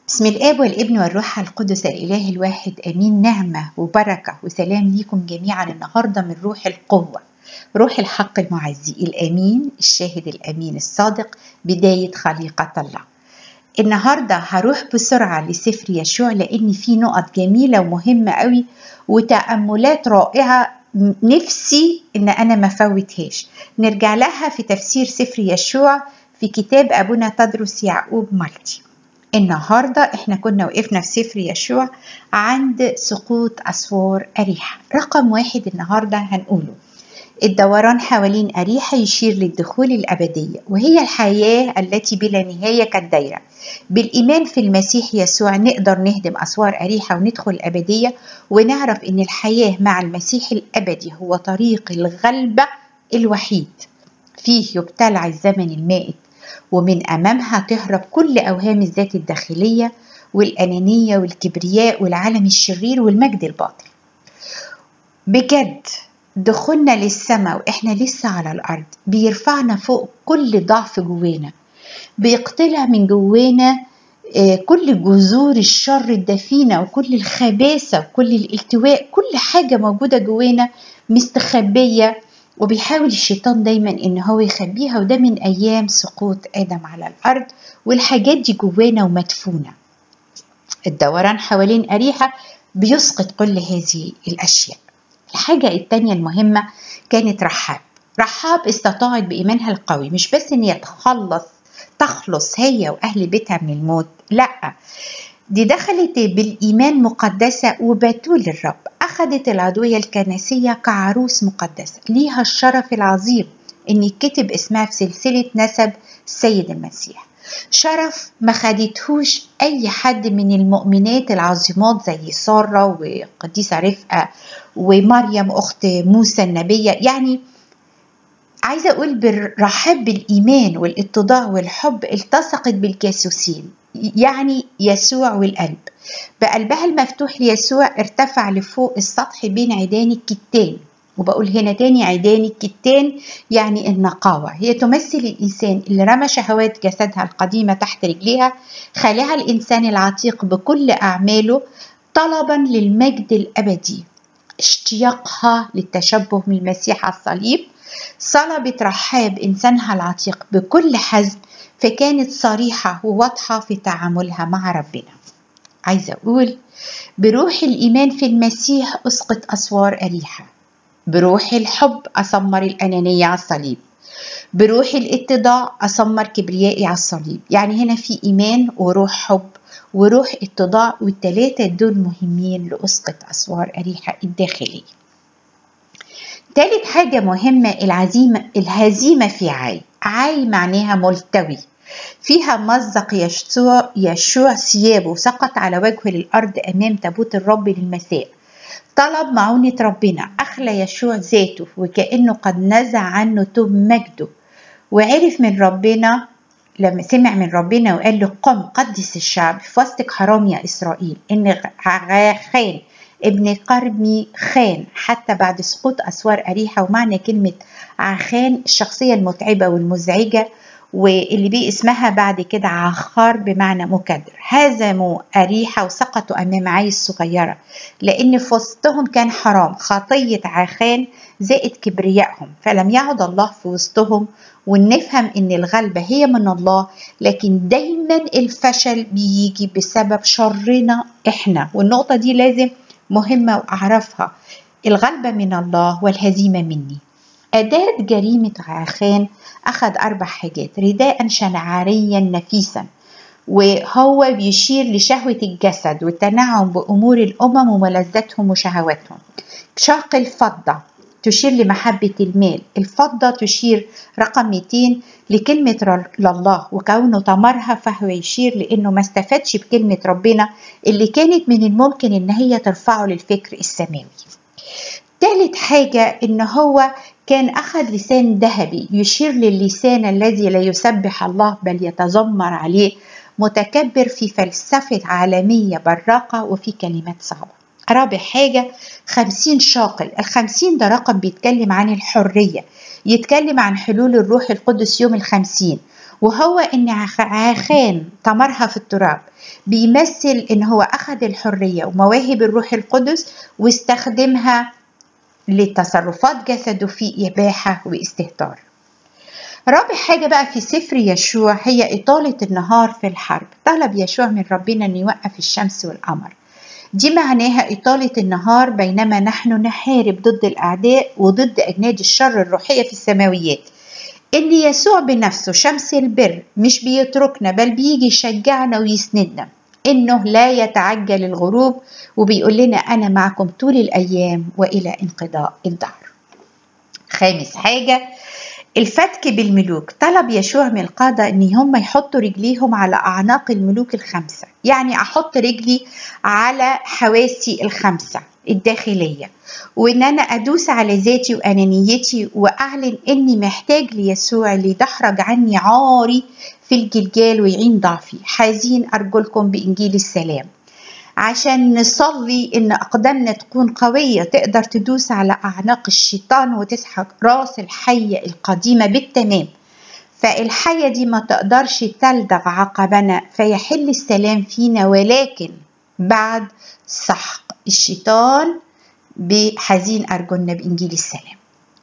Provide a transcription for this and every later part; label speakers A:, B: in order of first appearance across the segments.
A: بسم الآب والابن والروح القدس الإله الواحد آمين نعمة وبركة وسلام ليكم جميعا النهاردة من روح القوة روح الحق المعزي الأمين الشاهد الأمين الصادق بداية خليقة الله النهاردة هروح بسرعة لسفر يشوع لأن في نقط جميلة ومهمة قوي وتأملات رائعة نفسي إن أنا ما فوتهاش نرجع لها في تفسير سفر يشوع في كتاب أبونا تدرس يعقوب مالتي النهاردة احنا كنا وقفنا في سفر يشوع عند سقوط أسوار أريحة رقم واحد النهاردة هنقوله الدوران حوالين أريحة يشير للدخول الأبدية وهي الحياة التي بلا نهاية كالدايرة بالإيمان في المسيح يسوع نقدر نهدم أسوار أريحة وندخل الأبدية ونعرف إن الحياة مع المسيح الأبدي هو طريق الغلبة الوحيد فيه يبتلع الزمن المائت ومن أمامها تهرب كل أوهام الذات الداخلية والأنانية والكبرياء والعالم الشرير والمجد الباطل بجد دخولنا للسماء وإحنا لسه على الأرض بيرفعنا فوق كل ضعف جوانا بيقتلع من جوانا كل جذور الشر الدفينة وكل الخباثة وكل الالتواء كل حاجة موجودة جوانا مستخبية وبيحاول الشيطان دايما ان هو يخبيها وده من ايام سقوط ادم على الارض والحاجات دي جوانا ومدفونه الدوران حوالين اريحه بيسقط كل هذه الاشياء الحاجه التانية المهمه كانت رحاب رحاب استطاعت بايمانها القوي مش بس ان يتخلص تخلص هي واهل بيتها من الموت لا دي دخلت بالإيمان مقدسة وبتول الرب أخذت العضوية الكنسية كعروس مقدسة ليها الشرف العظيم إن يتكتب اسمها في سلسلة نسب السيد المسيح شرف ما خدتهوش أي حد من المؤمنات العظيمات زي سارة وقديسة رفقة ومريم أخت موسى النبية يعني عايزة أقول بالرحاب بالإيمان والاتضاع والحب التصقت بالجاسوسين يعني يسوع والقلب بقلبها المفتوح ليسوع ارتفع لفوق السطح بين عيدان الكتان وبقول هنا تاني عيدان الكتان يعني النقاوة هي تمثل الإنسان اللي رمى شهوات جسدها القديمة تحت رجليها خالها الإنسان العتيق بكل أعماله طلبا للمجد الأبدي اشتياقها للتشبه من المسيح على الصليب صلبت رحاب إنسانها العتيق بكل حزم فكانت صريحة وواضحة في تعاملها مع ربنا عايزة أقول بروح الإيمان في المسيح أسقط أسوار أريحة بروح الحب أسمر الأنانية على الصليب بروح الاتضاع أسمر كبريائي على الصليب يعني هنا في إيمان وروح حب وروح اتضاع والتلاتة دول مهمين لأسقط أسوار أريحة الداخلية تالت حاجة مهمة العزيمة الهزيمة في عاي عاي معناها ملتوي فيها مزق يشوع, يشوع ثيابه سقط على وجهه للأرض أمام تابوت الرب للمساء طلب معونة ربنا أخلى يشوع ذاته وكأنه قد نزع عنه توب مجده وعرف من ربنا لما سمع من ربنا وقال له قم قدس الشعب في وسطك حرام يا إسرائيل إن غاخان ابن قرمي خان حتى بعد سقوط أسوار أريحة ومعنى كلمة عخان الشخصية المتعبة والمزعجة واللي بيه اسمها بعد كده عخار بمعنى مكدر هزموا أريحة وسقطوا أمام عاي الصغيرة لأن في وسطهم كان حرام خطية عخان زائد كبريائهم فلم يعد الله في وسطهم ونفهم ان الغلبة هي من الله لكن دايما الفشل بيجي بسبب شرنا احنا والنقطة دي لازم مهمة وأعرفها الغلبة من الله والهزيمة مني أداة جريمة عاخان أخذ أربع حاجات رداء شنعاريا نفيسا وهو بيشير لشهوة الجسد والتنعم بأمور الأمم وملذاتهم وشهواتهم شاق الفضة تشير لمحبة المال الفضة تشير رقم 200 لكلمة لله وكونه طمرها فهو يشير لأنه ما استفادش بكلمة ربنا اللي كانت من الممكن إن هي ترفعه للفكر السماوي ثالث حاجة إن هو كان أخذ لسان ذهبي يشير للسان الذي لا يسبح الله بل يتذمر عليه متكبر في فلسفة عالمية براقة وفي كلمات صعبة رابع حاجة خمسين شاقل الخمسين ده رقم بيتكلم عن الحرية يتكلم عن حلول الروح القدس يوم الخمسين وهو ان عخان طمرها في التراب بيمثل ان هو اخذ الحريه ومواهب الروح القدس واستخدمها لتصرفات جسده في اباحه واستهتار رابع حاجة بقى في سفر يشوع هي إطالة النهار في الحرب طلب يشوع من ربنا أن يوقف الشمس والقمر دي معناها إطالة النهار بينما نحن نحارب ضد الأعداء وضد أجناد الشر الروحية في السماويات إن يسوع بنفسه شمس البر مش بيتركنا بل بيجي يشجعنا ويسندنا إنه لا يتعجل الغروب وبيقول لنا أنا معكم طول الأيام وإلى انقضاء الدهر خامس حاجة الفتك بالملوك طلب يشوع من القادة ان هم يحطوا رجليهم على اعناق الملوك الخمسة يعني احط رجلي على حواسي الخمسة الداخلية وان انا ادوس على ذاتي وانانيتي واعلن اني محتاج ليسوع ليدحرج عني عاري في الجلجال ويعين ضعفي حزين ارجلكم بانجيل السلام عشان نصلي ان اقدامنا تكون قويه تقدر تدوس على اعناق الشيطان وتسحق راس الحيه القديمه بالتمام فالحيه دي ما تقدرش تلدغ عقبنا فيحل السلام فينا ولكن بعد سحق الشيطان بحزين أرجلنا بإنجيل السلام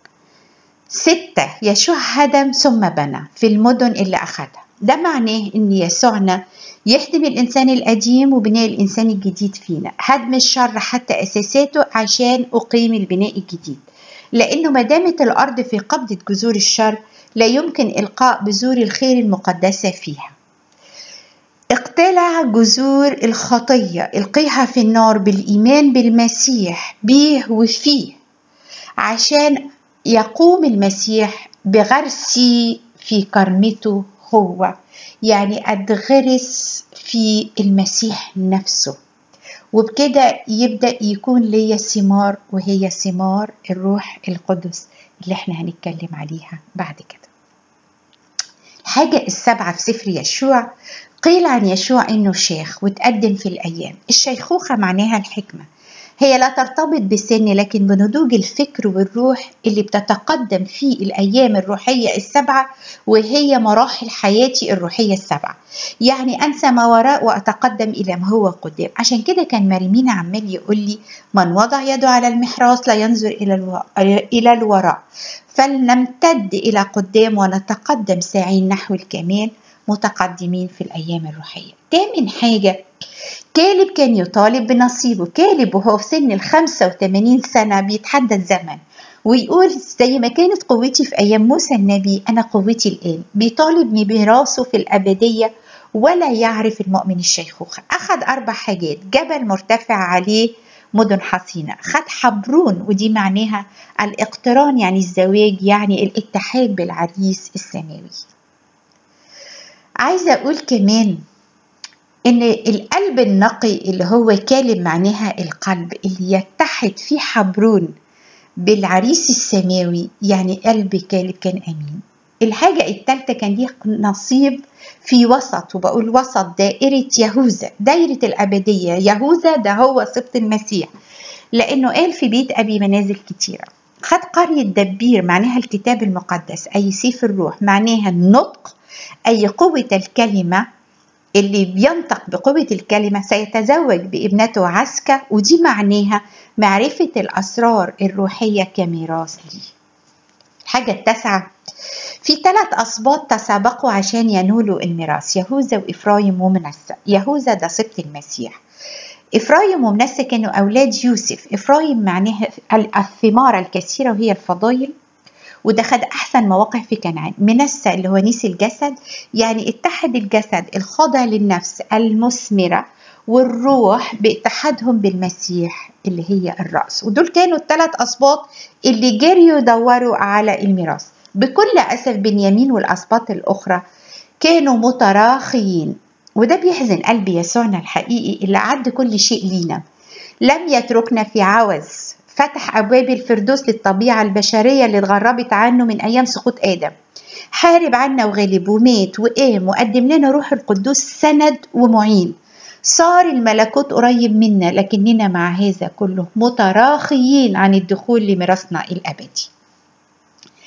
A: ستة يشوع هدم ثم بنى في المدن اللي أخذها ده معناه ان يسوعنا يخدم الانسان القديم وبناء الانسان الجديد فينا هدم الشر حتى اساساته عشان اقيم البناء الجديد لانه ما دامت الارض في قبضه جذور الشر لا يمكن القاء بذور الخير المقدسه فيها اقتلع جذور الخطيه القيها في النار بالايمان بالمسيح بيه وفيه عشان يقوم المسيح بغرسي في كرمته هو يعني اتغرس في المسيح نفسه وبكده يبدا يكون ليا ثمار وهي ثمار الروح القدس اللي احنا هنتكلم عليها بعد كده الحاجة السابعة في سفر يشوع قيل عن يشوع انه شيخ وتقدم في الايام الشيخوخة معناها الحكمة هي لا ترتبط بالسن لكن بنضوج الفكر والروح اللي بتتقدم في الأيام الروحية السبعة وهي مراحل حياتي الروحية السبعة يعني أنسى ما وراء وأتقدم إلى ما هو قدام عشان كده كان مريمين عمال يقول لي من وضع يده على المحراث لا ينظر إلى, الو... إلى الوراء فلنمتد إلى قدام ونتقدم ساعين نحو الكمال متقدمين في الأيام الروحية تامن حاجة كالب كان يطالب بنصيبه كالب وهو في سن ال 85 سنة بيتحدى الزمن ويقول زي ما كانت قوتي في أيام موسى النبي أنا قوتي الآن بيطالب بميراثه في الأبدية ولا يعرف المؤمن الشيخوخة أخذ أربع حاجات جبل مرتفع عليه مدن حصينة خد حبرون ودي معناها الاقتران يعني الزواج يعني الاتحاد بالعريس السماوي عايزة أقول كمان ان القلب النقي اللي هو كالب معناها القلب اللي يتحد في حبرون بالعريس السماوي يعني قلب كالب كان امين الحاجة التالتة كان ليه نصيب في وسط وبقول وسط دائرة يهوذا دايرة الأبدية يهوذا ده هو سبط المسيح لأنه قال في بيت أبي منازل كتيرة خد قرية دبير معناها الكتاب المقدس أي سيف الروح معناها النطق أي قوة الكلمة اللي بينطق بقوة الكلمة سيتزوج بابنته عسكة ودي معناها معرفة الأسرار الروحية كميراث لي الحاجة التاسعة في ثلاث أسباط تسابقوا عشان ينولوا الميراث يهوذا وإفرايم ومنسى يهوذا ده سبط المسيح إفرايم ومنسى كانوا أولاد يوسف إفرايم معناها الثمار الكثيرة وهي الفضائل وده خد أحسن مواقع في كنعان منسى اللي هو نيس الجسد يعني اتحد الجسد الخاضع للنفس المثمرة والروح باتحادهم بالمسيح اللي هي الرأس ودول كانوا الثلاث أسباط اللي جريوا يدوروا على الميراث بكل أسف بنيامين والأسباط الأخرى كانوا متراخيين وده بيحزن قلب يسوعنا الحقيقي اللي عد كل شيء لينا لم يتركنا في عوز فتح أبواب الفردوس للطبيعة البشرية اللي اتغربت عنه من أيام سقوط آدم حارب عنا وغلب ومات وقام وقدم لنا روح القدوس سند ومعين صار الملكوت قريب منا لكننا مع هذا كله متراخيين عن الدخول لميراثنا الأبدي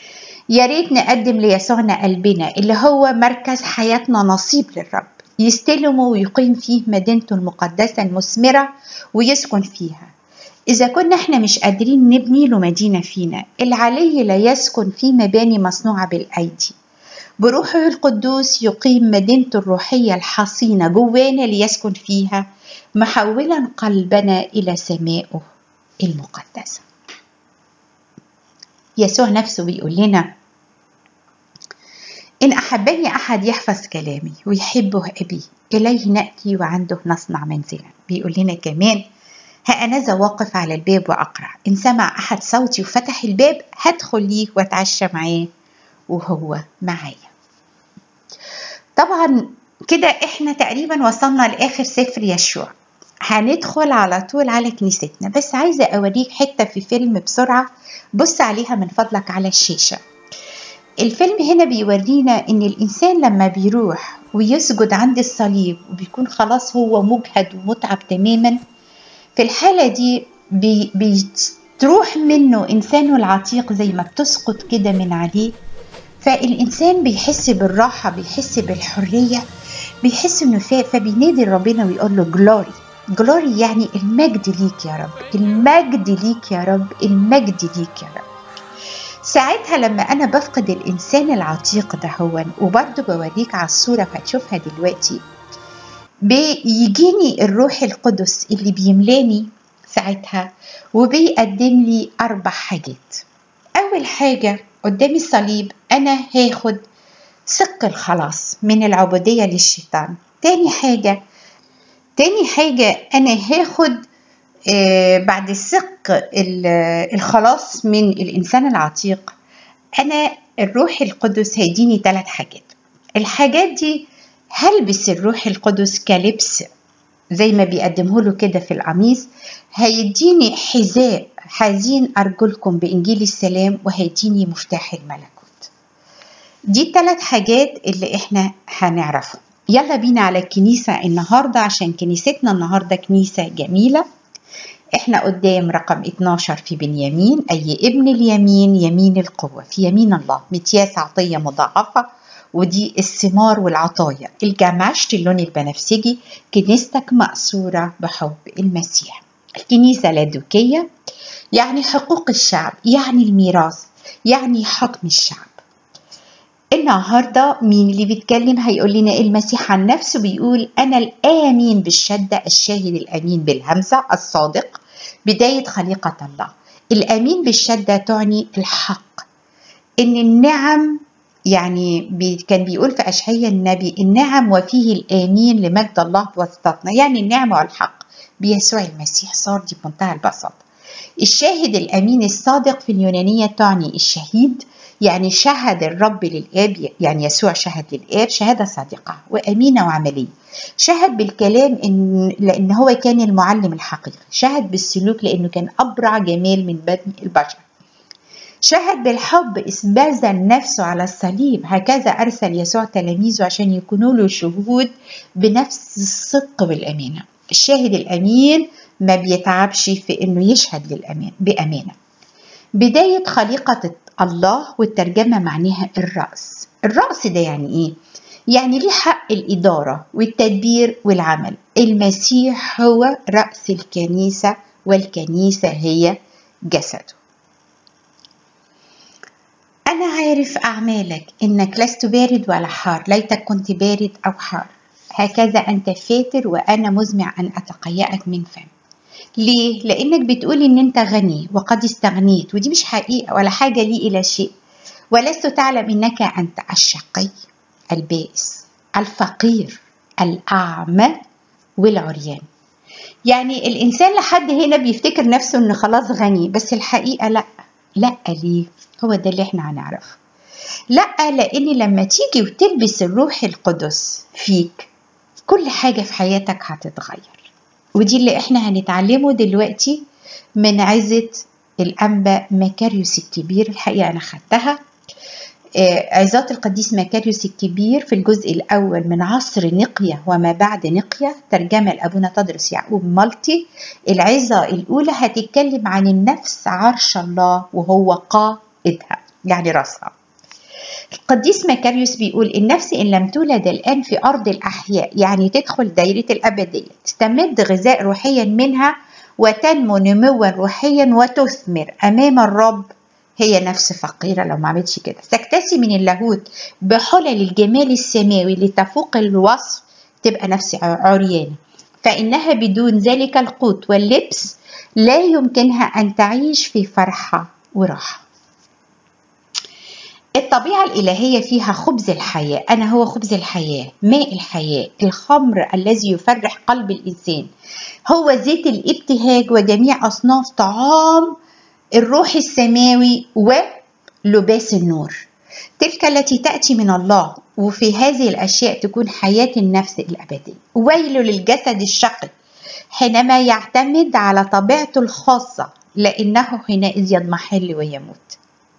A: يا ريت نقدم ليسوعنا قلبنا اللي هو مركز حياتنا نصيب للرب يستلمه ويقيم فيه مدينته المقدسة المثمرة ويسكن فيها إذا كنا إحنا مش قادرين نبني له مدينة فينا العلي لا يسكن في مباني مصنوعة بالأيدي بروحه القدوس يقيم مدينته الروحية الحصينة جوانا ليسكن فيها محولا قلبنا إلى سمائه المقدسة يسوع نفسه بيقول لنا إن أحبني أحد يحفظ كلامي ويحبه أبي إليه نأتي وعنده نصنع منزلا بيقول لنا كمان ها أنا ذا واقف على الباب وأقرع إن سمع أحد صوتي وفتح الباب هدخل ليه وأتعشى معاه وهو معايا طبعا كده احنا تقريبا وصلنا لاخر سفر يشوع هندخل على طول على كنيستنا بس عايزه اوريك حته في فيلم بسرعه بص عليها من فضلك على الشاشه الفيلم هنا بيورينا ان الانسان لما بيروح ويسجد عند الصليب وبيكون خلاص هو مجهد ومتعب تماما في الحاله دي بي بتروح منه انسانه العتيق زي ما بتسقط كده من عليه فالإنسان بيحس بالراحة بيحس بالحرية بيحس إنه فاق فبينادي ربنا ويقول له جلوري جلوري يعني المجد ليك يا رب المجد ليك يا رب المجد ليك يا رب ساعتها لما أنا بفقد الإنسان العتيق ده هو وبرضه بوريك على الصورة هتشوفها دلوقتي بيجيني الروح القدس اللي بيملاني ساعتها وبيقدم لي أربع حاجات أول حاجة قدام الصليب أنا هاخد سق الخلاص من العبودية للشيطان تاني حاجة تاني حاجة أنا هاخد آه بعد السق الخلاص من الإنسان العتيق أنا الروح القدس هيديني ثلاث حاجات الحاجات دي هلبس الروح القدس كلبس زي ما بيقدمه له كده في القميص هيديني حذاء حازين أرجلكم بإنجيل السلام وهيديني مفتاح الملكوت دي الثلاث حاجات اللي احنا هنعرفهم يلا بينا على الكنيسة النهاردة عشان كنيستنا النهاردة كنيسة جميلة احنا قدام رقم 12 في بنيامين أي ابن اليمين يمين القوة في يمين الله متياس عطية مضاعفة ودي الثمار والعطايا الجمشت اللون البنفسجي كنيستك مأسورة بحب المسيح الكنيسة لادوكية يعني حقوق الشعب يعني الميراث يعني حكم الشعب النهاردة مين اللي بيتكلم هيقول لنا المسيح عن نفسه بيقول أنا الآمين بالشدة الشاهد الأمين بالهمزة الصادق بداية خليقة الله الأمين بالشدة تعني الحق إن النعم يعني بي كان بيقول في أشعية النبي النعم وفيه الآمين لمجد الله بواسطتنا يعني النعمة والحق بيسوع المسيح صار دي بمنتهى البساطة الشاهد الأمين الصادق في اليونانية تعني الشهيد يعني شهد الرب للآب يعني يسوع شهد للآب شهادة صادقة وأمينة وعملية شهد بالكلام إن لأن هو كان المعلم الحقيقي شهد بالسلوك لأنه كان أبرع جمال من بدن البشر شهد بالحب إثباتا نفسه على الصليب هكذا أرسل يسوع تلاميذه عشان يكونوا له شهود بنفس الصدق والأمانة الشاهد الأمين ما بيتعبش في إنه يشهد للأمان بأمانة بداية خليقة الله والترجمة معناها الرأس الرأس ده يعني إيه؟ يعني ليه حق الإدارة والتدبير والعمل المسيح هو رأس الكنيسة والكنيسة هي جسده أنا عارف أعمالك إنك لست بارد ولا حار ليتك كنت بارد أو حار هكذا أنت فاتر وأنا مزمع أن أتقيأك من فم ليه؟ لأنك بتقول إن أنت غني وقد استغنيت ودي مش حقيقة ولا حاجة لي إلى شيء ولست تعلم إنك أنت الشقي البائس الفقير الأعمى والعريان يعني الإنسان لحد هنا بيفتكر نفسه إنه خلاص غني بس الحقيقة لأ لأ ليه؟ هو ده اللي احنا هنعرفه لأ لأن لما تيجي وتلبس الروح القدس فيك كل حاجة في حياتك هتتغير ودي اللي احنا هنتعلمه دلوقتي من عزة الأنبا مكاريوس الكبير الحقيقة أنا خدتها عظات القديس مكاريوس الكبير في الجزء الأول من عصر نقية وما بعد نقية ترجمة لأبونا تدرس يعقوب مالتي العظة الأولى هتتكلم عن النفس عرش الله وهو قائدها يعني رأسها القديس مكاريوس بيقول النفس إن لم تولد الآن في أرض الأحياء يعني تدخل دايرة الأبدية تستمد غذاء روحيا منها وتنمو نموا روحيا وتثمر أمام الرب هي نفس فقيرة لو ما عملتش كده تكتسي من اللاهوت بحلل الجمال السماوي لتفوق الوصف تبقى نفس عريانة فإنها بدون ذلك القوت واللبس لا يمكنها أن تعيش في فرحة وراحة الطبيعة الإلهية فيها خبز الحياة أنا هو خبز الحياة ماء الحياة الخمر الذي يفرح قلب الإنسان هو زيت الابتهاج وجميع أصناف طعام الروح السماوي ولباس النور تلك التي تأتي من الله وفي هذه الأشياء تكون حياة النفس الأبدية ويل للجسد الشقي حينما يعتمد على طبيعته الخاصة لأنه حينئذ يضمحل ويموت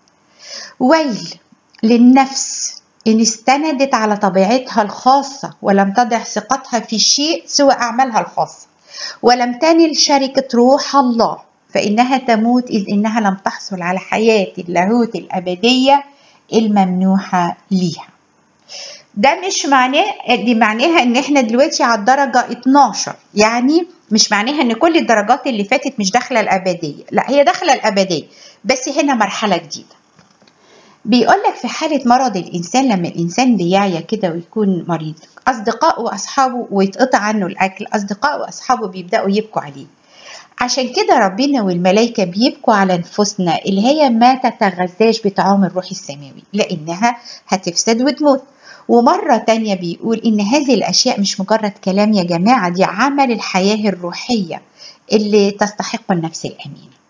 A: ويل للنفس إن استندت على طبيعتها الخاصة ولم تضع ثقتها في شيء سوى أعمالها الخاصة ولم تنل شركة روح الله فإنها تموت إذ إنها لم تحصل على حياة اللاهوت الأبدية الممنوحة ليها ده مش معناه دي معناها ان احنا دلوقتي على الدرجة 12 يعني مش معناها ان كل الدرجات اللي فاتت مش داخلة الأبدية لا هي داخلة الأبدية بس هنا مرحلة جديدة بيقول لك في حالة مرض الإنسان لما الإنسان بيعيا كده ويكون مريض أصدقائه وأصحابه ويتقطع عنه الأكل أصدقائه وأصحابه بيبدأوا يبكوا عليه عشان كده ربنا والملائكة بيبكوا على نفوسنا اللي هي ما تتغذاش بطعام الروح السماوي لأنها هتفسد وتموت ومرة تانية بيقول إن هذه الأشياء مش مجرد كلام يا جماعة دي عمل الحياة الروحية اللي تستحق النفس الأمينة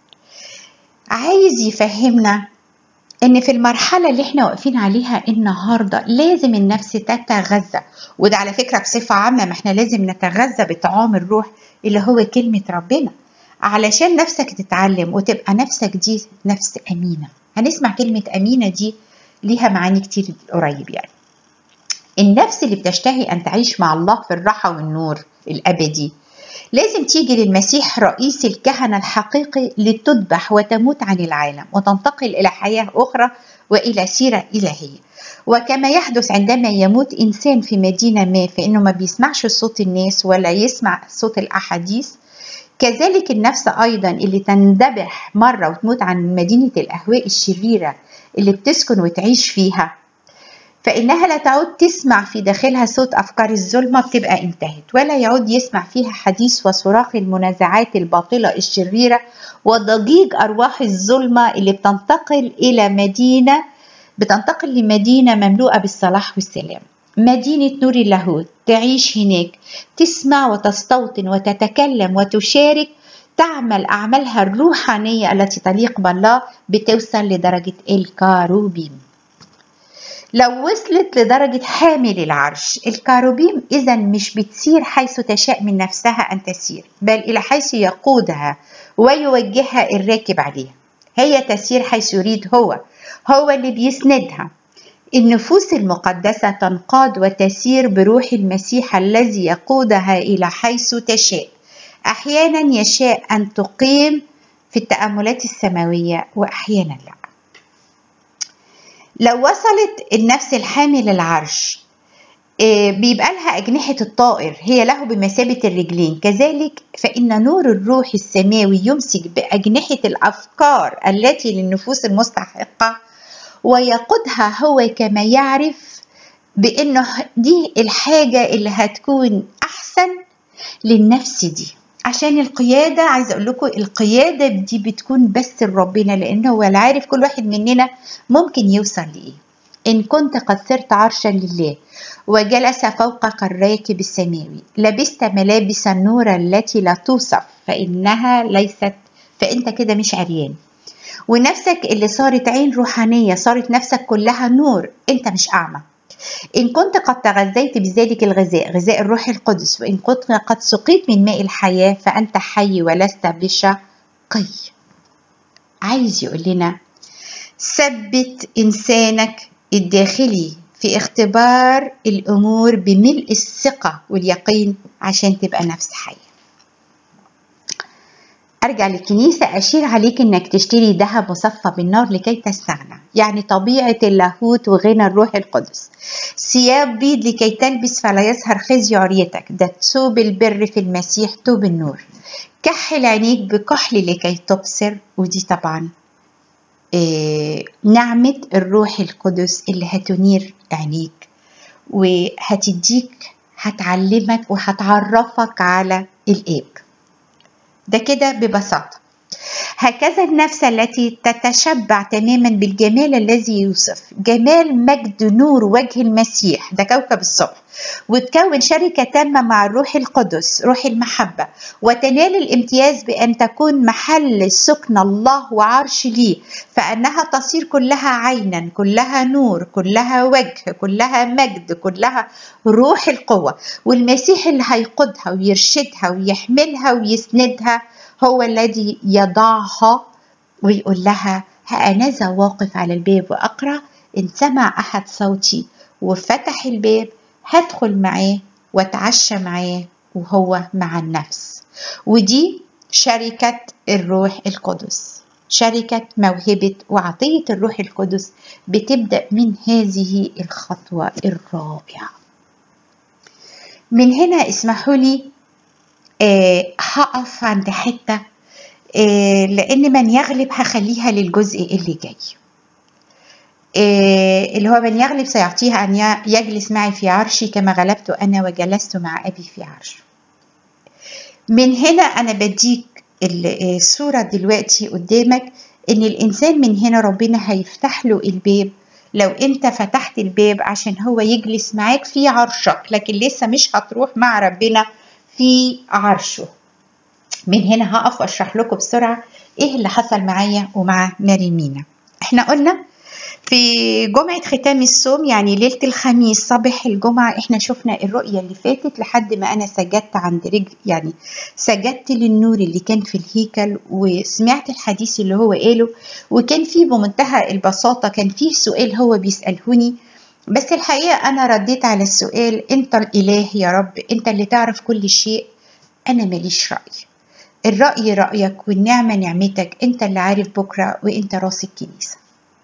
A: عايز يفهمنا ان في المرحله اللي احنا واقفين عليها النهارده لازم النفس تتغذى وده على فكره بصفه عامه ما احنا لازم نتغذى بطعام الروح اللي هو كلمه ربنا علشان نفسك تتعلم وتبقى نفسك دي نفس امينه هنسمع كلمه امينه دي ليها معاني كتير قريب يعني النفس اللي بتشتهي ان تعيش مع الله في الراحه والنور الابدي لازم تيجي للمسيح رئيس الكهنة الحقيقي لتذبح وتموت عن العالم وتنتقل إلى حياة أخرى وإلى سيرة إلهية وكما يحدث عندما يموت إنسان في مدينة ما فإنه ما بيسمعش صوت الناس ولا يسمع صوت الأحاديث كذلك النفس أيضا اللي تندبح مرة وتموت عن مدينة الأهواء الشريرة اللي بتسكن وتعيش فيها فإنها لا تعود تسمع في داخلها صوت أفكار الظلمة بتبقى انتهت ولا يعود يسمع فيها حديث وصراخ المنازعات الباطلة الشريرة وضجيج أرواح الظلمة اللي بتنتقل إلى مدينة بتنتقل لمدينة مملوءة بالصلاح والسلام مدينة نور اللاهوت تعيش هناك تسمع وتستوطن وتتكلم وتشارك تعمل أعمالها الروحانية التي تليق بالله بتوصل لدرجة الكاروبيم لو وصلت لدرجة حامل العرش الكاروبيم إذا مش بتسير حيث تشاء من نفسها أن تسير بل إلى حيث يقودها ويوجهها الراكب عليها هي تسير حيث يريد هو هو اللي بيسندها النفوس المقدسة تنقاد وتسير بروح المسيح الذي يقودها إلى حيث تشاء أحيانا يشاء أن تقيم في التأملات السماوية وأحيانا لا لو وصلت النفس الحامل العرش بيبقى لها أجنحة الطائر هي له بمثابة الرجلين كذلك فإن نور الروح السماوي يمسك بأجنحة الأفكار التي للنفوس المستحقة ويقودها هو كما يعرف بأنه دي الحاجة اللي هتكون أحسن للنفس دي عشان القيادة عايزة أقول لكم القيادة دي بتكون بس لربنا لأنه هو عارف كل واحد مننا ممكن يوصل لإيه إن كنت قد صرت عرشا لله وجلس فوقك الراكب السماوي لبست ملابس النور التي لا توصف فإنها ليست فأنت كده مش عريان ونفسك اللي صارت عين روحانية صارت نفسك كلها نور أنت مش أعمى إن كنت قد تغذيت بذلك الغذاء غذاء الروح القدس وإن كنت قد سقيت من ماء الحياة فأنت حي ولست بشقي عايز يقول لنا ثبت إنسانك الداخلي في اختبار الأمور بملء الثقة واليقين عشان تبقى نفس حية ارجع للكنيسة اشير عليك انك تشتري ذهب مصفى بالنار لكي تستغنى يعني طبيعة اللاهوت وغنى الروح القدس ثياب بيض لكي تلبس فلا يظهر خزي عريتك ده ثوب البر في المسيح ثوب النور كحل عينيك بكحل لكي تبصر ودي طبعا إيه نعمة الروح القدس اللي هتنير عينيك وهتديك هتعلمك وهتعرفك على الإيب ده كده ببساطة هكذا النفس التي تتشبع تماما بالجمال الذي يوصف جمال مجد نور وجه المسيح ده كوكب الصبح وتكون شركة تامة مع الروح القدس روح المحبة وتنال الامتياز بأن تكون محل سكن الله وعرش ليه فأنها تصير كلها عينا كلها نور كلها وجه كلها مجد كلها روح القوة والمسيح اللي هيقودها ويرشدها ويحملها ويسندها هو الذي يضعها ويقول لها هأنذا واقف على الباب وأقرأ إن سمع أحد صوتي وفتح الباب هدخل معاه واتعشى معاه وهو مع النفس ودي شركة الروح القدس شركة موهبة وعطية الروح القدس بتبدأ من هذه الخطوة الرابعة من هنا اسمحوا لي أه هقف عند حتة أه لأن من يغلب هخليها للجزء اللي جاي أه اللي هو من يغلب سيعطيه أن يجلس معي في عرشي كما غلبت أنا وجلست مع أبي في عرشه من هنا أنا بديك الصورة دلوقتي قدامك إن الإنسان من هنا ربنا هيفتح له الباب لو أنت فتحت الباب عشان هو يجلس معاك في عرشك لكن لسه مش هتروح مع ربنا في عرشه من هنا هقف واشرح لكم بسرعه ايه اللي حصل معايا ومع ماري مينا احنا قلنا في جمعة ختام الصوم يعني ليلة الخميس صباح الجمعة احنا شفنا الرؤية اللي فاتت لحد ما انا سجدت عند رجل يعني سجدت للنور اللي كان في الهيكل وسمعت الحديث اللي هو قاله وكان فيه بمنتهى البساطة كان فيه سؤال هو بيسألهوني بس الحقيقة أنا رديت على السؤال أنت الإله يا رب أنت اللي تعرف كل شيء أنا ماليش رأي الرأي رأيك والنعمة نعمتك أنت اللي عارف بكرة وأنت راس الكنيسة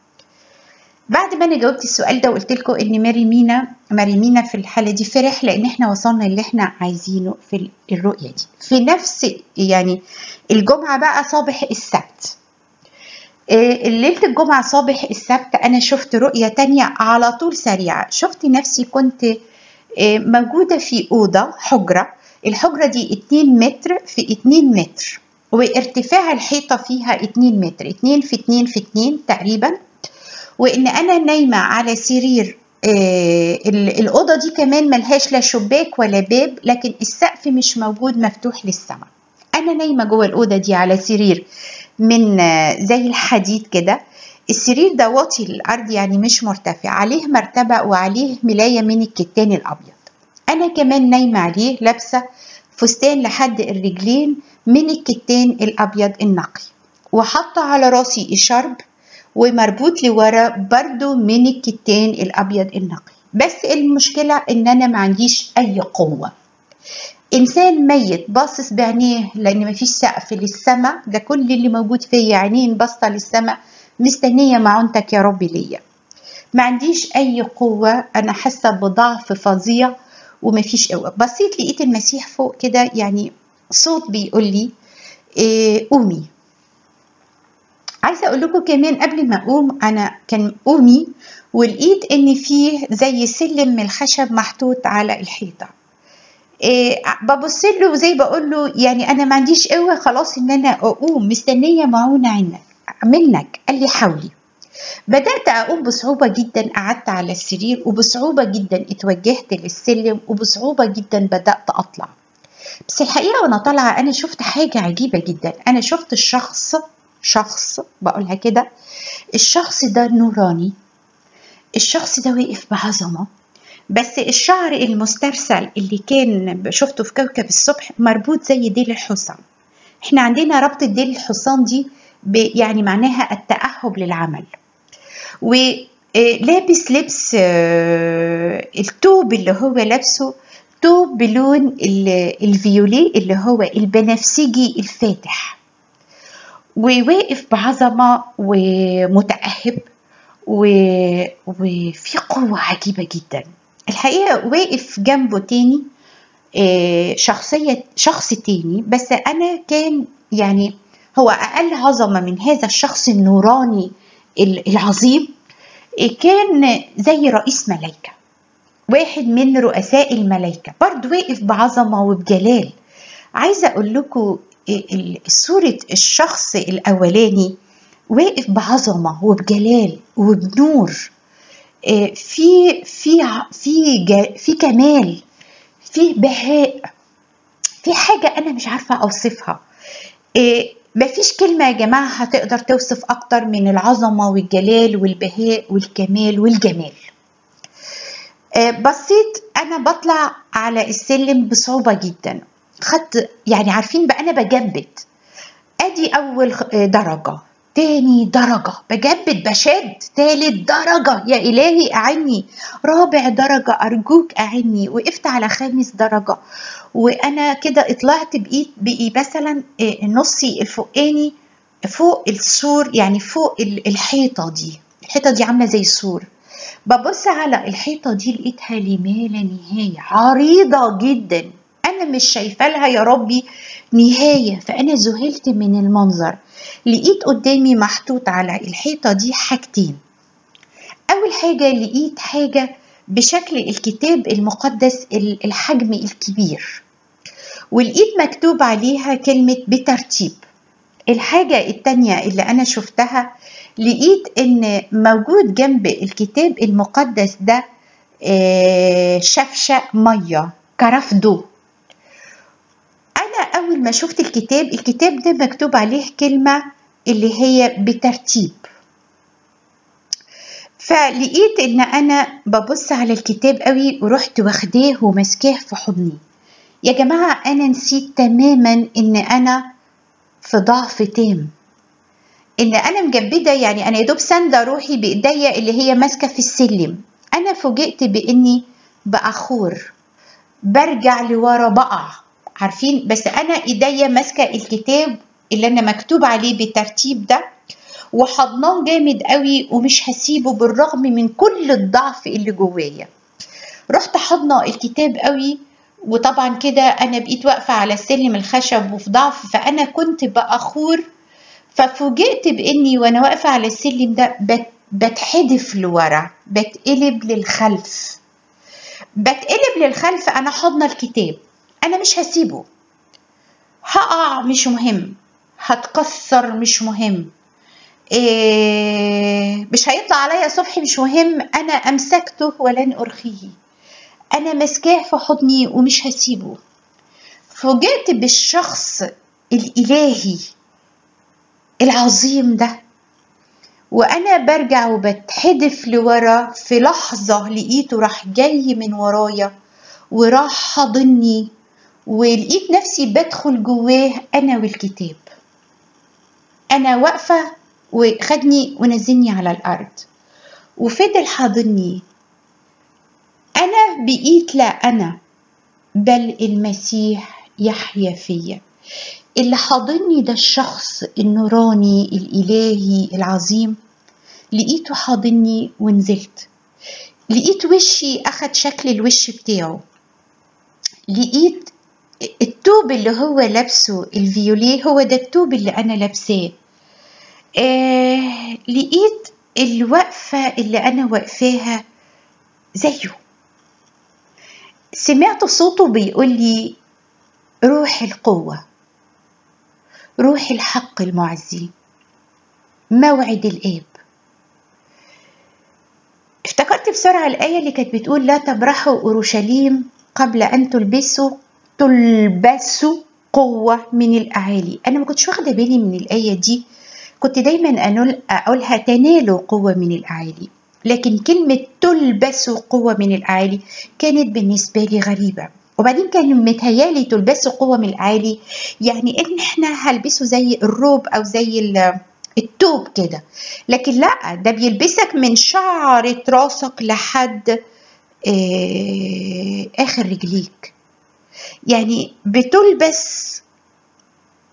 A: بعد ما انا جاوبت السؤال ده وقلت لكم ان ماري مينا ماري مينا في الحاله دي فرح لان احنا وصلنا اللي احنا عايزينه في الرؤيه دي في نفس يعني الجمعه بقى صباح السبت ليلة الجمعة صباح السبت أنا شفت رؤية تانية على طول سريعة شفت نفسي كنت موجودة في أوضة حجرة الحجرة دي 2 متر في 2 متر وارتفاع الحيطة فيها 2 متر 2 في 2 في 2 تقريبا وإن أنا نايمة على سرير الأوضة دي كمان ملهاش لا شباك ولا باب لكن السقف مش موجود مفتوح للسماء أنا نايمة جوه الأوضة دي على سرير من زي الحديد كده السرير ده واطي الارض يعني مش مرتفع عليه مرتبه وعليه ملايه من الكتان الابيض انا كمان نايمه عليه لابسه فستان لحد الرجلين من الكتان الابيض النقي وحاطه على راسي الشرب ومربوط لورا برضو من الكتان الابيض النقي بس المشكله ان انا ما عنديش اي قوه انسان ميت باصص بعينيه لان مفيش سقف للسماء ده كل اللي موجود فيا عينين باصه للسماء مستنيه معونتك يا رب ليا ما عنديش اي قوه انا حاسه بضعف فظيع ومفيش قوه بصيت لقيت المسيح فوق كده يعني صوت بيقول لي إيه قومي عايزه اقول لكم كمان قبل ما اقوم انا كان قومي ولقيت ان فيه زي سلم من الخشب محطوط على الحيطه إيه ببص له وزي بقول له يعني انا ما عنديش قوه خلاص ان انا اقوم مستنيه معونه عنك منك قال لي حاولي بدات اقوم بصعوبه جدا قعدت على السرير وبصعوبه جدا اتوجهت للسلم وبصعوبه جدا بدات اطلع بس الحقيقه وانا طالعه انا شفت حاجه عجيبه جدا انا شفت الشخص شخص بقولها كده الشخص ده نوراني الشخص ده واقف بعظمه بس الشعر المسترسل اللي كان شفته في كوكب الصبح مربوط زي ديل الحصان احنا عندنا ربط ديل الحصان دي يعني معناها التأهب للعمل ولابس لبس التوب اللي هو لابسه توب بلون الفيولي اللي هو البنفسجي الفاتح وواقف بعظمة ومتأهب و... وفي قوة عجيبة جدا الحقيقة واقف جنبه تاني آه، شخصية شخص تاني بس أنا كان يعني هو أقل عظمة من هذا الشخص النوراني العظيم آه، كان زي رئيس ملايكة واحد من رؤساء الملايكة برضه واقف بعظمة وبجلال عايزة أقول لكم آه، صورة الشخص الأولاني واقف بعظمة وبجلال وبنور في في في في كمال في بهاء في حاجة أنا مش عارفة أوصفها إيه مفيش كلمة يا جماعة هتقدر توصف أكتر من العظمة والجلال والبهاء والكمال والجمال إيه بصيت أنا بطلع على السلم بصعوبة جدا خدت يعني عارفين بقى أنا بجبد أدي أول درجة تاني درجة بجبد بشد تالت درجة يا إلهي أعني رابع درجة أرجوك أعني وقفت على خامس درجة وأنا كده طلعت بإيد بقي مثلا آه، نصي الفوقاني فوق السور يعني فوق الحيطة دي الحيطة دي عاملة زي السور ببص على الحيطة دي لقيتها لما لا نهاية عريضة جدا أنا مش شايفة لها يا ربي نهاية فأنا ذهلت من المنظر لقيت قدامي محطوط على الحيطة دي حاجتين أول حاجة لقيت حاجة بشكل الكتاب المقدس الحجم الكبير ولقيت مكتوب عليها كلمة بترتيب الحاجة التانية اللي أنا شفتها لقيت إن موجود جنب الكتاب المقدس ده آه، شفشة مية كرفدو أنا أول ما شفت الكتاب الكتاب ده مكتوب عليه كلمة اللي هي بترتيب فلقيت ان انا ببص على الكتاب قوي ورحت واخداه وماسكاه في حضني يا جماعة انا نسيت تماما ان انا في ضعف تام ان انا مجبدة يعني انا يدوب ساندة روحي بايديا اللي هي ماسكة في السلم انا فوجئت باني بأخور برجع لورا بقع عارفين بس انا ايديا ماسكة الكتاب اللي انا مكتوب عليه بالترتيب ده وحضناه جامد قوي ومش هسيبه بالرغم من كل الضعف اللي جوايا رحت حضنه الكتاب قوي وطبعا كده انا بقيت واقفه على سلم الخشب وفي ضعف فانا كنت باخور ففوجئت باني وانا واقفه على السلم ده بتحدف لورا بتقلب للخلف بتقلب للخلف انا حضنه الكتاب انا مش هسيبه هقع مش مهم هتكسر مش مهم إيه مش هيطلع عليا صبحي مش مهم انا امسكته ولن ارخيه انا ماسكاه في حضني ومش هسيبه فوجئت بالشخص الالهي العظيم ده وانا برجع وبتحدف لورا في لحظه لقيته راح جاي من ورايا وراح حاضني ولقيت نفسي بدخل جواه انا والكتاب انا واقفه وخدني ونزلني على الارض وفضل حاضني انا بقيت لا انا بل المسيح يحيا فيا اللي حاضني ده الشخص النوراني الالهي العظيم لقيته حاضني ونزلت لقيت وشي اخد شكل الوش بتاعه لقيت التوب اللي هو لابسه الفيوليه هو ده التوب اللي انا لابساه آه لقيت الوقفة اللي أنا واقفاها زيه سمعت صوته بيقول لي روح القوة روح الحق المعزي موعد الآب افتكرت بسرعة الآية اللي كانت بتقول لا تبرحوا أورشليم قبل أن تلبسوا تلبسوا قوة من الأعالي أنا ما كنتش واخدة بالي من الآية دي كنت دايما أقولها تنالوا قوة من الأعالي لكن كلمة تلبسوا قوة من الأعالي كانت بالنسبة لي غريبة وبعدين كان متهيالي تلبسوا قوة من الأعالي يعني إن إحنا هلبسه زي الروب أو زي التوب كده لكن لا ده بيلبسك من شعرة راسك لحد آه، آخر رجليك يعني بتلبس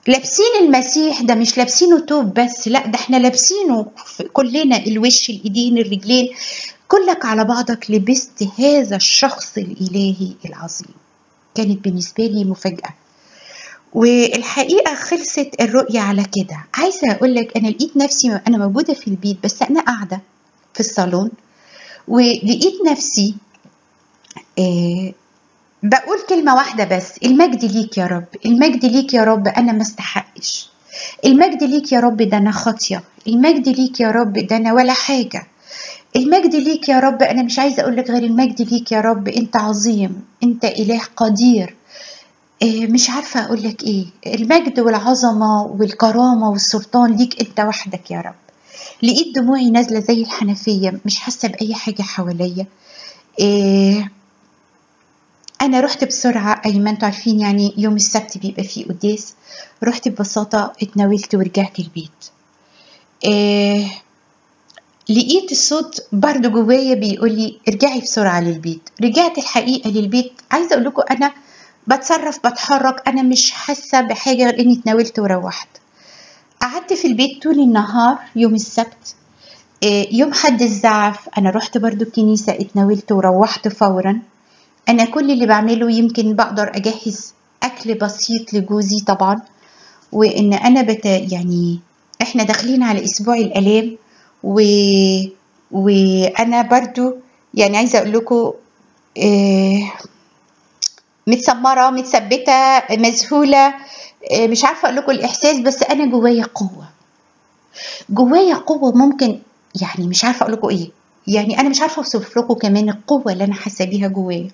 A: لابسين المسيح ده مش لابسينه توب بس لا ده احنا لابسينه كلنا الوش الايدين الرجلين كلك على بعضك لبست هذا الشخص الالهي العظيم كانت بالنسبه لي مفاجاه والحقيقه خلصت الرؤيه على كده عايزه اقول لك انا لقيت نفسي انا موجوده في البيت بس انا قاعده في الصالون ولقيت نفسي آه بقول كلمة واحدة بس المجد ليك يا رب المجد ليك يا رب أنا ما استحقش المجد ليك يا رب ده أنا خاطية المجد ليك يا رب ده أنا ولا حاجة المجد ليك يا رب أنا مش عايزة أقول لك غير المجد ليك يا رب أنت عظيم أنت إله قدير إيه مش عارفة أقول لك إيه المجد والعظمة والكرامة والسلطان ليك أنت وحدك يا رب لقيت دموعي نازلة زي الحنفية مش حاسة بأي حاجة حواليا إيه انا رحت بسرعه اي ما انتوا عارفين يعني يوم السبت بيبقى فيه قداس رحت ببساطه اتناولت ورجعت البيت إيه لقيت الصوت برضو جوايا بيقول لي ارجعي بسرعه للبيت رجعت الحقيقه للبيت عايزه اقول لكم انا بتصرف بتحرك انا مش حاسه بحاجه غير اني اتناولت وروحت قعدت في البيت طول النهار يوم السبت إيه يوم حد الزعف انا رحت برضو الكنيسه اتناولت وروحت فورا انا كل اللي بعمله يمكن بقدر اجهز اكل بسيط لجوزي طبعا وان انا بت يعني احنا داخلين على اسبوع الالام و... وانا برضو يعني عايزه اقول لكم إيه... متسمره متثبته مذهوله إيه مش عارفه اقول لكم الاحساس بس انا جوايا قوه جوايا قوه ممكن يعني مش عارفه اقول لكم ايه يعني انا مش عارفه اوصف لكم كمان القوه اللي انا حاسه بيها جوايا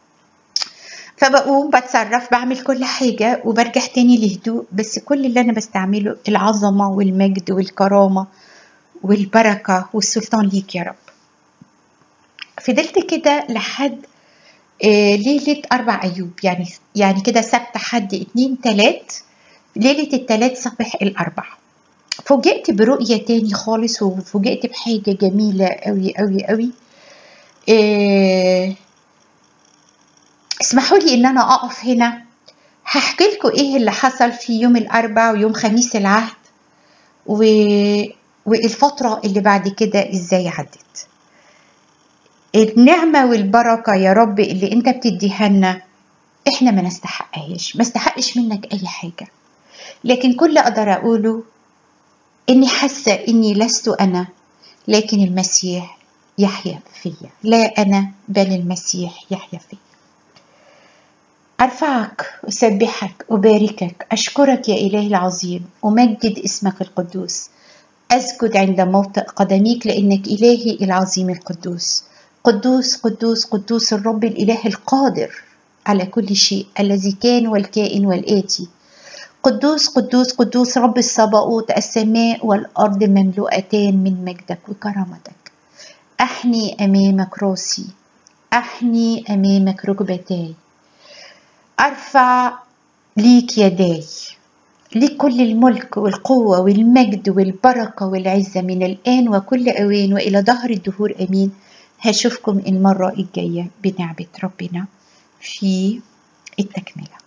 A: فبقوم بتصرف بعمل كل حاجة وبرجع تاني لهدوء بس كل اللي أنا بستعمله العظمة والمجد والكرامة والبركة والسلطان ليك يا رب فضلت كده لحد آه ليلة أربع أيوب يعني يعني كده سبت حد اتنين تلات ليلة التلات صبح الأربع فوجئت برؤية تاني خالص وفوجئت بحاجة جميلة أوي أوي أوي آه اسمحوا لي ان انا اقف هنا هحكي لكم ايه اللي حصل في يوم الاربع ويوم خميس العهد و... والفترة اللي بعد كده ازاي عدت النعمة والبركة يا رب اللي انت بتديها لنا احنا ما نستحقهاش ما استحقش منك اي حاجة لكن كل اقدر اقوله اني حاسة اني لست انا لكن المسيح يحيا فيا لا انا بل المسيح يحيا فيا أرفعك أسبحك أباركك أشكرك يا إلهي العظيم أمجد اسمك القدوس أسجد عند موطئ قدميك لأنك إلهي العظيم القدوس قدوس قدوس قدوس الرب الإله القادر على كل شيء الذي كان والكائن والآتي قدوس قدوس قدوس رب الصباؤوت السماء والأرض مملوءتان من مجدك وكرامتك أحني أمامك راسي أحني أمامك ركبتاي أرفع ليك يداي ليك كل الملك والقوة والمجد والبركة والعزة من الآن وكل أوان وإلى ظهر الدهور أمين هشوفكم المرة الجاية بنعمة ربنا في التكملة